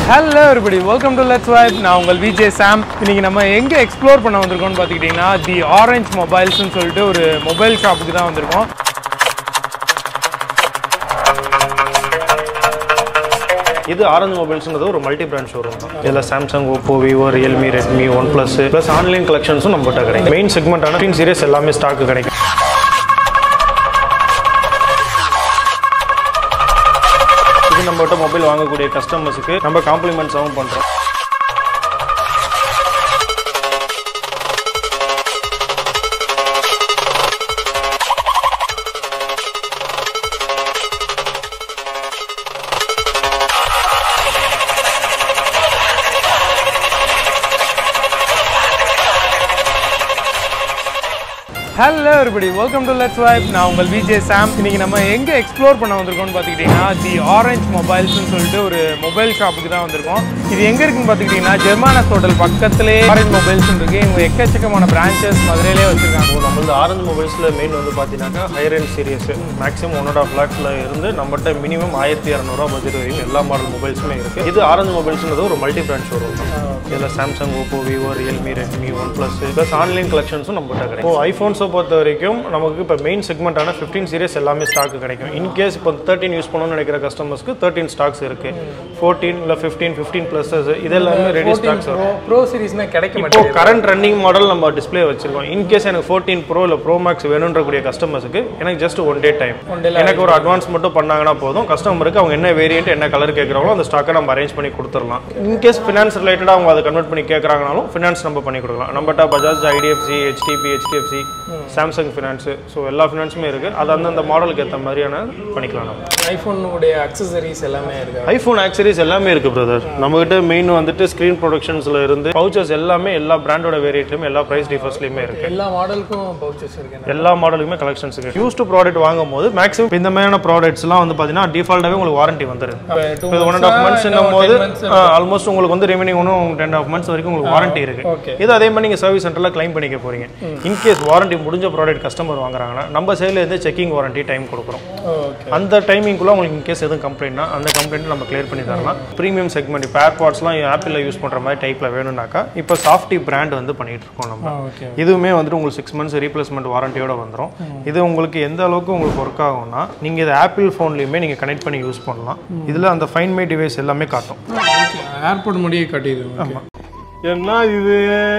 Hello everybody welcome to let's vibe நான் உங்கள் VJ சாம் இன்னைக்கு நம்ம எங்கே எக்ஸ்ப்ளோர் பண்ண வந்திருக்கோம்னு பார்த்துக்கிட்டிங்கன்னா தி ஆரஞ்ச் மொபைல்ஸ்னு சொல்லிட்டு ஒரு மொபைல் ஷாப்புக்கு தான் வந்திருக்கோம் இது ஆரஞ்சு மொபைல்ஸ்ன்றது ஒரு மல்டி பிராண்ட் ஷோரூம் தான் இதில் Samsung Oppo Vivo Realme Redmi one plus plus online கலெக்ஷன்ஸும் நம்மகிட்ட கிடைக்கும் மெயின் செக்மெண்ட்டான ஃபின் சீரியஸ் எல்லாமே ஸ்டாக் கிடைக்கும் இது நம்மகிட்ட மொபைல் வாங்கக்கூடிய கஸ்டமர்ஸுக்கு நம்ம காம்ப்ளிமெண்ட்ஸாகவும் பண்ணுறோம் hello everybody welcome to let's vibe நான் உங்கள் விஜே சாம் இன்னைக்கு நம்ம எங்கே எக்ஸ்ப்ளோர் பண்ண வந்திருக்கோம்னு பார்த்துக்கிட்டிங்கன்னா தி ஆரஞ்ச் மொபைல்ஸ்னு சொல்லிட்டு ஒரு மொபைல் ஷாப்புக்கு தான் வந்திருக்கோம் இது எங்கே இருக்குன்னு பார்த்துக்கிட்டிங்கன்னா ஜெர்மானஸ் ஹோட்டல் பக்கத்துலேயே ஆரஞ்ச் மொபைல்ஸ் இருக்கு இவங்க எக்கச்சக்கமான பிரான்ச்சஸ் மதுரையிலே வச்சிருக்காங்க இப்போ நம்மளது ஆரஞ்சு மொபைல்ஸில் மெயின் வந்து பார்த்தீங்கன்னாக்கா higher end series maximum one and half லேக்ஸில் இருந்து நம்மகிட்ட மினிமம் ஆயிரத்தி இரநூறுவா பட்ஜெட் வரைக்கும் எல்லா மாடல் மொபைல்ஸுமே இருக்குது இது ஆரஞ்சு மொபைல்ஸ்ன்றது ஒரு மல்டி பிராண்ட் ஷோரூம் தான் இதில் Samsung Oppo Vivo Realme Redmi one plus plus online கலெக்ஷன்ஸும் நம்மகிட்ட கிடைக்கும் இப்போ ஐஃபோன்ஸை பொறுத்த வரைக்கும் நமக்கு இப்போ மெயின் செக்மெண்ட்டான ஃபிஃப்டீன் சீரியஸ் எல்லாமே ஸ்டாக் கிடைக்கும் இன்கேஸ் இப்போ தேர்ட்டின் யூஸ் பண்ணணும்னு நினைக்கிற கஸ்டமர்ஸ்க்கு தேர்ட்டின் ஸ்டாக்ஸ் இருக்குது ஃபோர்டீன் இல்லை ஃபிஃப்டீன் ஃபிஃப்டீன் ப்ளஸஸ் இது எல்லாமே ரெடி ஸ்டாக்ஸ் ப்ரோ ப்ரோ சீரிஸ்னால் கிடைக்க இப்போ மாட்டேங்குது கரண்ட் ரன்னிங் மாடல் நம்ம டிஸ்ப்ளே வச்சிருக்கோம் இன்கேஸ் எனக்கு ஃபோர்டீன் ப்ரோ இல்லை ப்ரோ மேக்ஸ் வேணுன்றக்கூடிய கஸ்டமர்ஸுக்கு எனக்கு ஜஸ்ட் ஒன் டே டைம் எனக்கு ஒரு அட்வான்ஸ் மட்டும் பண்ணாங்கன்னா போதும் கஸ்டமருக்கு அவங்க என்ன வேரியன்ட் என்ன கலர் கேட்குறாங்களோ அந்த ஸ்டாக்கை நம்ம அரேஞ்ச் பண்ணி கொடுத்துடலாம் இன்கேஸ் ஃபினான்ஸ் ரிலேட்டடாக அவங்க அதை கன்வெர்ட் பண்ணி கேட்குறாங்கனாலும் ஃபினான்ஸ் நம்ம பண்ணி கொடுக்கலாம் நம்மகிட்ட Bajaj IDFC HDB HDFC Samsung finance so எல்லா ஃபினான்ஸுமே இருக்குது அது அந்தந்த மாடலுக்கு ஏற்ற மாதிரியான பண்ணிக்கலாம் நம்ம ஐஃபோனுடைய அக்சசரிஸ் எல்லாமே இருக்கு ஐஃபோன் ஆக்சரிஸ் எல்லாமே இருக்கு பிரதர் நம்மகிட்ட மெயின் வந்துட்டு ஸ்க்ரீன் ப்ரொடக்ஷன்ஸ்ல இருந்து பவுச்சஸ் எல்லாமே எல்லா பிராண்டோட வேரியட்லையுமே எல்லா பிரைஸ் டிஃபர்ஸ்லையுமே இருக்கு எல்லா மாடலுக்கும் பவுச்சஸ் இருக்கு எல்லா மாடலுக்குமே கலெக்ஷன்ஸ் இருக்கு யூஸ்டு ப்ராடக்ட் வாங்கும் போது மேக்ஸிமம் இந்த மாதிரியான ப்ராடக்ட்ஸ்லாம் வந்து பார்த்தீங்கன்னா டிஃபால்ட்டாகவே உங்களுக்கு வாரண்டி வந்துருது இப்போ ஒன் அண்ட் ஆஃப் மந்த்ஸ்னும் போது ஆல்மோஸ்ட் உங்களுக்கு வந்து ரிமைனிங் ஒன்றும் டென் ஆஃப் மந்த்ஸ் வரைக்கும் உங்களுக்கு வாரண்டி இருக்கு okay. இது அதே மாதிரி நீங்கள் சர்வீஸ் சென்டரில் க்ளைம் பண்ணிக்க போறீங்க இன்கேஸ் வாரண்டி முடிஞ்ச ப்ராடக்ட் கஸ்டமர் வாங்குறாங்கன்னா நம்ம சைடில் இருந்து செக்கிங் வாரண்டி டைம் கொடுக்குறோம் ஓகே அந்த டைமிங்குள்ள உங்களுக்கு இன்கேஸ் எதுவும் கம்ப்ளைண்ட்னா அந்த கம்ப்ளைண்ட் நம்ம கிளியர் பண்ணி தரலாம் ப்ரீமியம் செக்மெண்ட் இப்போ ஏர்பாட்ஸ்லாம் ஆப்பிளில் யூஸ் பண்ணுற மாதிரி டைப்பில் வேணும்னாக்கா இப்போ சாஃப்டி பிராண்ட் வந்து பண்ணிட்டு இருக்கோம் நம்ம ஓகே இதுவுமே வந்துட்டு உங்களுக்கு சிக்ஸ் மந்த்ஸ் ரீப்ளேஸ்மெண்ட் வாரண்டியோட வந்துடும் இது உங்களுக்கு எந்த அளவுக்கு உங்களுக்கு ஒர்க் ஆகும்னா நீங்கள் இது ஆப்பிள் ஃபோன்லையுமே நீங்கள் கனெக்ட் பண்ணி யூஸ் பண்ணலாம் இதில் அந்த ஃபைன் மை டிவைஸ் எல்லாமே காட்டும் ஏர்போர்ட் முடியே காட்டிடுது என்ன இது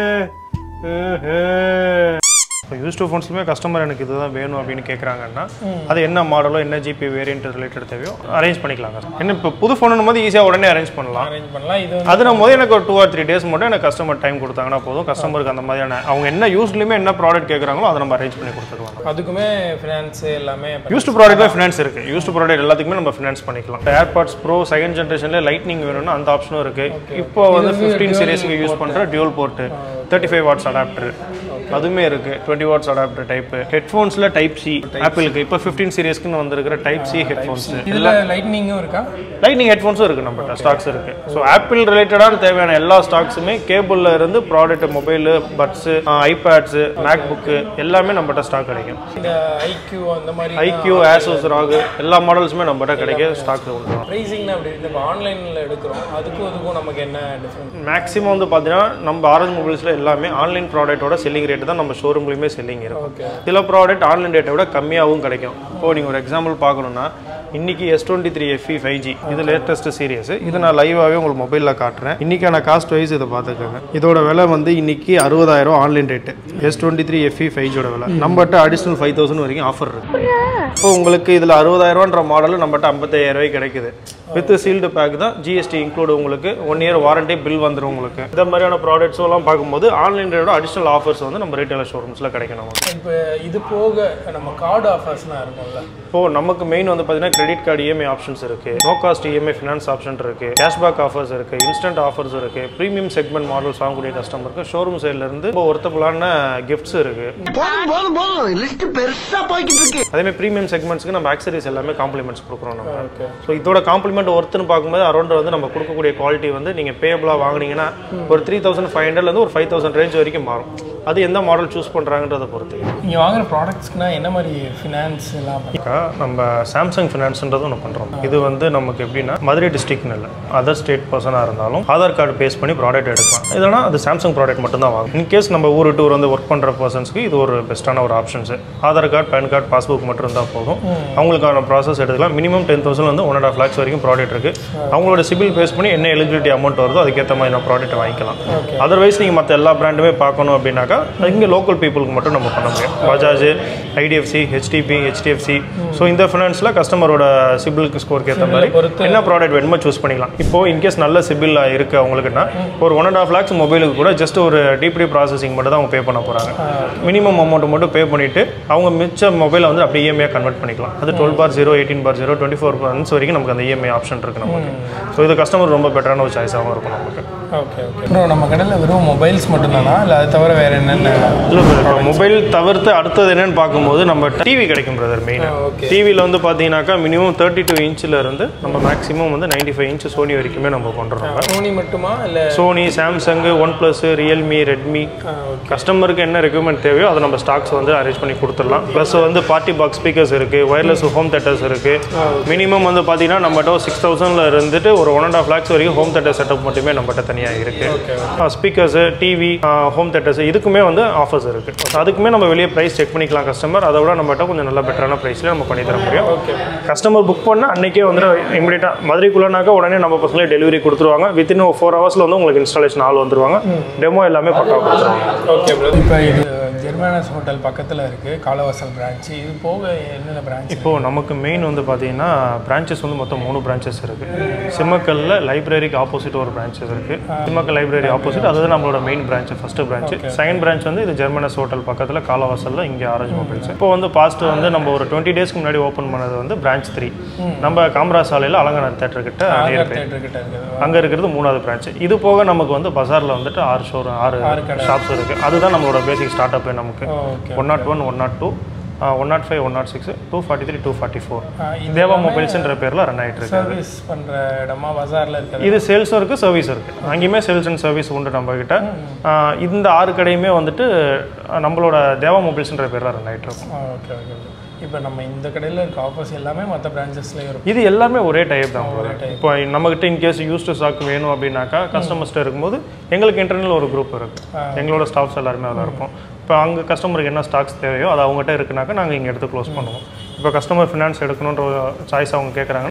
இப்போ யூஸ் டூ ஃபோன்ஸ்லுமே கஸ்டமர் எனக்கு இதுதான் வேணும் அப்படின்னு கேட்குறாங்கன்னா அது என்ன மாடலோ என்ன ஜிபி வேரியன்ட் ரிலேட்டட் தேவையோ அரேஞ்ச் பண்ணிக்கலாங்க என்ன இப்போ புது ஃபோன் போது ஈஸியாக உடனே அரேஞ்ச் பண்ணலாம் அரேஞ்ச் பண்ணலாம் இது அதுனும் போது எனக்கு ஒரு டூ ஆர் த்ரீ டேஸ் மட்டும் எனக்கு கஸ்டமர் டைம் கொடுத்தாங்கன்னா போதும் கஸ்டமருக்கு அந்த மாதிரியான அவங்க என்ன யூஸ்லையுமே என்ன ப்ராடக்ட் கேட்குறாங்களோ அதை நம்ம அரேஞ்ச் பண்ணி கொடுத்துருவாங்க அதுக்குமே ஃபினான்ஸ் எல்லாமே யூஸ்டு ப்ராடக்ட்ல ஃபினான்ஸ் இருக்கு யூஸ்டு ப்ராடக்ட் எல்லாத்துக்குமே நம்ம ஃபினான்ஸ் பண்ணிக்கலாம் ஏர்பாட்ஸ் ப்ரோ செகண்ட் ஜென்ரேஷன்ல லைட்னிங் வேணும்னா அந்த ஆப்ஷனும் இருக்கு இப்போ வந்து ஃபிஃப்டீன் சீரிஸ்க்கு யூஸ் பண்ற dual port thirty five watts adapter அதுவுமே இருக்கு டுவெண்ட்டி வாட்ஸ் அடாப்டர் டைப் ஹெட்ஃபோன்ஸ்ல டைப் சி ஆப்பிளுக்கு இப்போ ஃபிஃப்டீன் சீரிஸ்க்குன்னு வந்திருக்கிற டைப் சி ஹெட்ஃபோன்ஸ் இதுல லைட்னிங்கும் இருக்கா லைட்னிங் ஹெட்ஃபோன்ஸும் இருக்கு நம்மகிட்ட ஸ்டாக்ஸ் இருக்கு ஸோ ஆப்பிள் ரிலேட்டடான தேவையான எல்லா ஸ்டாக்ஸுமே கேபிள்ல இருந்து product mobile buds iPads MacBook எல்லாமே நம்மகிட்ட ஸ்டாக் கிடைக்கும் இந்த ஐக்யூ அந்த மாதிரி ஐக்யூ ஆசோஸ் ராகு எல்லா மாடல்ஸுமே நம்மகிட்ட கிடைக்க ஸ்டாக் உண்டு ப்ரைசிங் அப்படி இருக்கு இப்போ ஆன்லைனில் எடுக்கிறோம் அதுக்கும் இதுக்கும் நமக்கு என்ன டிஃப்ரெண்ட் மேக்ஸிமம் வந்து பார்த்தீங்கன்னா நம்ம ஆரஞ்சு மொபைல்ஸில் எல்லாமே ஆன்லைன் ப்ராடக்ட்டோட செல்லிங் ரேட்டு தான் நம்ம ஷோரூம்லையுமே செல்லிங் இருக்கும் ஓகே சில ப்ராடக்ட் ஆன்லைன் ரேட்டை விட கம்மியாகவும் கிடைக்கும் இப்போ நீங்கள் ஒரு எக்ஸாம்பிள் பார்க்கணுன்னா இன்னைக்கு S twenty three FE five G இது லேட்டஸ்ட் சீரியஸ் இது நான் லைவாகவே உங்களுக்கு மொபைலில் காட்டுறேன் இன்னைக்கான காஸ்ட் வைஸ் இதை பார்த்துக்கோங்க இதோட விலை வந்து இன்னைக்கு அறுபதாயிரம் online rate S twenty three FE five ஜியோட விலை நம்மகிட்ட அடிஷ்னல் ஃபைவ் தௌசண்ட் வரைக்கும் ஆஃபர் இருக்கு இப்போ உங்களுக்கு இதில் அறுபதாயிரரூவான்ற மாடல் நம்மகிட்ட ஐம்பத்தாயிரம் ரூபாய்க்கு கிடைக்குது வித் சீல்டு பேக் தான் ஜிஎஸ்டி இன்க்ளூட் உங்களுக்கு ஒன் இயர் வாரண்டி பில் வந்துடும் உங்களுக்கு இந்த மாதிரியான ப்ராடக்ட்ஸ் எல்லாம் பார்க்கும்போது ஆன்லைன் ரேட்டோட அடிஷ்னல் ஆஃபர்ஸ் வந்து நம்ம ரீட்டைலர் ஷோரூம்ஸில் கிடைக்கும் நமக்கு இப்போ இது போக நம்ம கார்டு ஆஃபர்ஸ்லாம் இருக்கும்ல இப்போ நமக்கு மெயின் வந்து பார்த்தீங்கன்னா கிரெடிட் கார்டு இஎம்ஐ ஆப்ஷன்ஸ் இருக்கு no cost EMI finance option இருக்கு கேஷ்பேக் ஆஃபர்ஸ் இருக்கு இன்ஸ்டன்ட் ஆஃபர்ஸ் இருக்கு ப்ரீமியம் செக்மெண்ட் மாடல்ஸ் வாங்கக்கூடிய கஸ்டமருக்கு ஷோரூம் சைட்ல இருந்து இப்போ ஒருத்தபுளான கிஃப்ட்ஸ் இருக்கு போதும் போதும் போதும் லிஸ்ட் பெருசா போய்கிட்டு இருக்கு அதே மாதிரி ப்ரீமியம் ப்ரீமியம் செக்மெண்ட்ஸ்க்கு நம்ம ஆக்சரிஸ் எல்லாமே காம்ப்ளிமெண்ட்ஸ் கொடுக்குறோம் நம்ம ஓகே ஸோ இதோட காம்ப்ளிமெண்ட் ஒர்த்துன்னு பார்க்கும்போது அரௌண்ட் வந்து நம்ம கொடுக்கக்கூடிய குவாலிட்டி வந்து நீங்கள் பேபிளாக வாங்குனீங்கன்னா ஒரு த்ரீ தௌசண்ட் ஃபைவ் ஹண்ட்ரட்லேருந்து ஒரு ஃபைவ் தௌசண்ட் ரேஞ்ச் வரைக்கும் மாறும் அது எந்த மாடல் சூஸ் பண்ணுறாங்கன்றதை பொறுத்து நீங்கள் வாங்குற ப்ராடக்ட்ஸ்க்குனா என்ன மாதிரி ஃபினான்ஸ் எல்லாம் பண்ணி- அக்கா, நம்ம சாம்சங் ஃபினான்ஸ்ன்றது ஒன்று பண்ணுறோம் இது வந்து நமக்கு எப்படின்னா மதுரை டிஸ்ட்ரிக்ட்னு இல்லை அதர் ஸ்டேட் பர்சனாக இருந்தாலும் ஆதார் கார்டு பேஸ் பண்ணி ப்ராடக்ட் எடுக்கலாம் இதனா அது சாம்சங் ப்ராடக்ட் மட்டும் தான் வாங்கும் இன்கேஸ் நம்ம ஊர் விட்டு ஊர் வந்து ஒர்க் பண்ணுற பர்சன்ஸ்க்கு இது ஒரு பெஸ்ட்டான ஒரு options Aadhaar card PAN card passbook மட்டும் இருந்தால் போதும் அவங்களுக்கான ப்ராசஸ் எடுத்துக்கலாம் மினிமம் டென் தௌசண்ட் வந்து ஒன் அண்ட் ஆஃப் லேக்ஸ் வரைக்கும் ப்ராடக்ட் இருக்குது அவங்களோட சிபில் பேஸ் பண்ணி என்ன எலிஜிபிலிட்டி அமௌண்ட் வருதோ அதுக்கேற்ற மாதிரி நான் ப்ராடக்ட் வாங்கிக்கலாம் அதர்வைஸ் நீங்கள் மற்ற எல்லா பிராண்டுமே பார்க்கணும் அப்படின்னாக்கா இங்கே லோக்கல் பீப்புளுக்கு மட்டும் நம்ம பண்ண முடியும் Bajaj IDFC HDB HDFC so இந்த ஃபினான்ஸில் கஸ்டமரோட சிபிலுக்கு ஸ்கோருக்கு ஏற்ற மாதிரி பொறுத்து என்ன ப்ராடக்ட் வேணுமோ சூஸ் பண்ணிக்கலாம் இப்போ இன்கேஸ் நல்ல சிபில் இருக்குது அவங்களுக்குன்னா ஒரு ஒன் அண்ட் ஆஃப் லேக்ஸ் மொபைலுக்கு கூட ஜஸ்ட் ஒரு டிபிடி ப்ராசஸிங் மட்டும் தான் அவங்க பே பண்ண போகிறாங்க மினிமம் அமௌண்ட் மட்டும் பே பண்ணிவிட்டு அவங்க மிச்ச மொபைலை வந்து அப்படியே இஎம்ஐ கன்வெர்ட் பண்ணிக்கலாம் அது twelve bar zero eighteen bar zero twenty four months வரைக்கும் நமக்கு அந்த இஎம்ஐ ஆப்ஷன் இருக்குது நமக்கு ஸோ இது கஸ்டமர் ரொம்ப பெட்டரான ஒரு சாய்ஸாகவும் இருக்கும் நமக்கு ஓகே ஓகே அப்புறம் நம்ம கடையில் வெறும் மொபைல்ஸ் மட்டும்தானா இல்லை அது தவிர வேறு என்னென்ன இல்லை மொபைல் தவிர்த்து அடுத்தது என்னன்னு பார்க்கும்போது நம்ம டிவி கிடைக்கும் பிரதர் மெயினாக ஓகே டிவியில் வந்து பார்த்தீங்கன்னாக்கா மினிமம் தேர்ட்டி டூ இன்ச்சில் இருந்து நம்ம மேக்ஸிமம் வந்து நைன்டி ஃபைவ் இன்ச் சோனி வரைக்குமே நம்ம பண்ணுறோம் சோனி மட்டுமா இல்லை Sony Samsung OnePlus Realme Redmi கஸ்டமருக்கு என்ன ரெக்யூப்மெண்ட் தேவையோ அதை நம்ம ஸ்டாக்ஸ் வந்து அரேஞ்ச் பண்ணி கொடுத்துடலாம் ப்ளஸ் வந்து பார்ட்டி பாக்ஸ் ஸ்பீக்கர்ஸ் இருக்குது ஒயர்லெஸ் ஹோம் தேட்டர்ஸ் இருக்குது மினிமம் வந்து பார்த்தீங்கன்னா நம்மகிட்ட சிக்ஸ் தௌசண்டில் இருந்துட்டு ஒரு ஒன் அண்ட் ஆஃப் லேக்ஸ் வரைக்கும் ஹோம் தேட்டர் செட்டப் மட்டுமே நம்மகிட்ட தனியாக இருக்குது ஸ்பீக்கர்ஸு டிவி ஹோம் தேட்டர்ஸ் இதுக்குமே வந்து ஆஃபர்ஸ் இருக்குது அதுக்குமே நம்ம வெளியே ப்ரைஸ் செக் பண்ணிக்கலாம் கஸ்டமர் அதை விட நம்மகிட்ட கொஞ்சம் நல்ல பெட்டரான ப்ரைஸில் நம்ம பண்ணி தர முடியும் கஸ்டமர் புக் பண்ணால் அன்றைக்கே வந்து இமீடியட்டாக மதுரைக்குள்ளனாக்கா உடனே நம்ம பசங்களே டெலிவரி கொடுத்துருவாங்க வித்தின் ஃபோர் ஹவர்ஸில் வந்து உங்களுக்கு இன்ஸ்டாலேஷன் ஆள் வந்துருவாங்க டெமோ எல்லாமே பக்காவாக கொடுத்துருவாங்க ஓகே ப்ரோ இப்போ இது ஜெர்மானஸ் ஹோட்டல் பக்கத்தில் இருக்குது காலவாசல் பிரான்ச்சு இது போக என்னென்ன பிரான்ச் இப்போது நமக்கு மெயின் வந்து பார்த்தீங்கன்னா பிரான்ச்சஸ் வந்து மொத்தம் மூணு பிரான்ச்சஸ் இருக்குது சிம்மக்கல்ல லைப்ரரிக்கு ஆப்போசிட் ஒரு பிரான்ச்சஸ் இருக்குது சிம்மக்கல் லைப்ரரி ஆப்போசிட் அதுதான் நம்மளோட main branch first branch second branch வந்து இது ஜெர்மனஸ் ஹோட்டல் பக்கத்தில் காலவாசலில் இங்கே ஆரஞ்ச் மொபைல்ஸ் இப்போ வந்து பாஸ்ட் வந்து நம்ம ஒரு டுவெண்ட்டி டேஸ்க்கு முன்னாடி ஓப்பன் பண்ணது வந்து பிரான்ச் த்ரீ நம்ம காமராஜ் சாலையில் அலங்காநர் தேட்டர் கிட்ட நியர் பை தேட்டர் கிட்ட இருக்குது அங்கே இருக்கிறது மூணாவது பிரான்ச் இது போக நமக்கு வந்து பஜாரில் வந்துட்டு ஆறு ஷோர் ஆறு ஷாப்ஸ் இருக்குது அதுதான் நம்மளோட பேசிக் ஸ்டார்ட் அப் நமக்கு okay one naught one one naught two one naught five one naught six two forty three two forty four இது தேவா மொபைல்ஸ்ன்ற பேரில் ரன் ஆகிட்டு இருக்கு சர்வீஸ் பண்ணுற இடமா பஜாரில் இருக்கிறது இது சேல்ஸும் இருக்குது சர்வீஸ் இருக்குது அங்கேயுமே சேல்ஸ் அண்ட் சர்வீஸ் உண்டு நம்ம கிட்ட ஆஹ் இந்த ஆறு கடையுமே வந்துட்டு ஆஹ் நம்மளோட தேவா மொபைல்ஸ்ன்ற பேரில் ரன் ஆகிட்டு இருக்கும் ஓகே ஓகே இப்போ நம்ம இந்த கடையில் இருக்க ஆஃபர்ஸ் எல்லாமே மற்ற பிரான்ச்சஸ்லேயும் இருக்கும் இது எல்லாமே ஒரே டைப் தான் இப்போ நம்மகிட்ட இன்கேஸ் யூஸ் டு ஸ்டாக் வேணும் அப்படின்னாக்கா கஸ்டமர்ஸ்ட்ட இருக்கும்போது எங்களுக்கு இன்டர்னல் ஒரு குரூப் இருக்குது எங்களோட ஸ்டாஃப்ஸ் எல்லாருமே அதில் இருப்போம் இப்போ அங்கே கஸ்டமருக்கு என்ன ஸ்டாக்ஸ் தேவையோ அது அவங்ககிட்ட இருக்குனாக்கா நாங்கள் இங்கே எடுத்து க்ளோஸ் பண்ணுவோம் இப்போ கஸ்டமர் ஃபினான்ஸ் எடுக்கணுன்ற சாய்ஸ் அவங்க கேட்குறாங்கன்னா